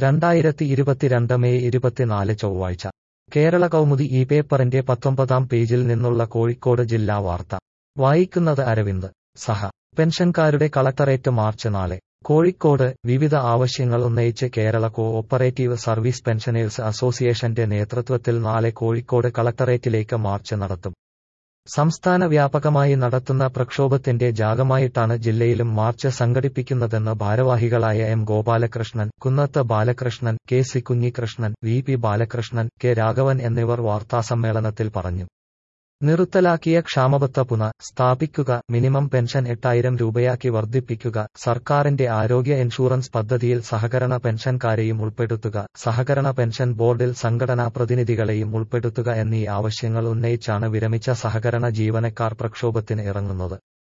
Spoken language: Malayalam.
രണ്ടായിരത്തി ഇരുപത്തിരണ്ട് മെയ് ഇരുപത്തിനാല് ചൊവ്വാഴ്ച കേരള കൗമുദി ഈ പേപ്പറിന്റെ പത്തൊമ്പതാം പേജിൽ നിന്നുള്ള കോഴിക്കോട് ജില്ലാ വാർത്ത വായിക്കുന്നത് അരവിന്ദ് സഹ പെൻഷൻകാരുടെ കളക്ടറേറ്റ് മാർച്ച് നാളെ കോഴിക്കോട് വിവിധ ആവശ്യങ്ങൾ ഉന്നയിച്ച് Kerala co operative service pensioners അസോസിയേഷന്റെ നേതൃത്വത്തിൽ നാളെ കോഴിക്കോട് കളക്ടറേറ്റിലേക്ക് മാർച്ച് നടത്തും സംസ്ഥാന വ്യാപകമായി നടത്തുന്ന പ്രക്ഷോഭത്തിന്റെ ഭാഗമായിട്ടാണ് ജില്ലയിലും മാർച്ച് സംഘടിപ്പിക്കുന്നതെന്ന് ഭാരവാഹികളായ M Gopalakrishnan Kunnath Balakrishnan K C Kunhikrishnan V P Balakrishnan K Raghavan എന്നിവർ വാർത്താസമ്മേളനത്തിൽ പറഞ്ഞു നിർത്തലാക്കിയ ക്ഷാമബത്ത പുന സ്ഥാപിക്കുക മിനിമം പെൻഷൻ എട്ടായിരം രൂപയാക്കി വർദ്ധിപ്പിക്കുക സർക്കാരിന്റെ ആരോഗ്യ ഇൻഷുറൻസ് പദ്ധതിയിൽ സഹകരണ പെൻഷൻകാരെയും ഉൾപ്പെടുത്തുക സഹകരണ പെൻഷൻ ബോർഡിൽ സംഘടനാ പ്രതിനിധികളെയും ഉൾപ്പെടുത്തുക എന്നീ ആവശ്യങ്ങൾ ഉന്നയിച്ചാണ് വിരമിച്ച സഹകരണ ജീവനക്കാർ പ്രക്ഷോഭത്തിന് ഇറങ്ങുന്നത്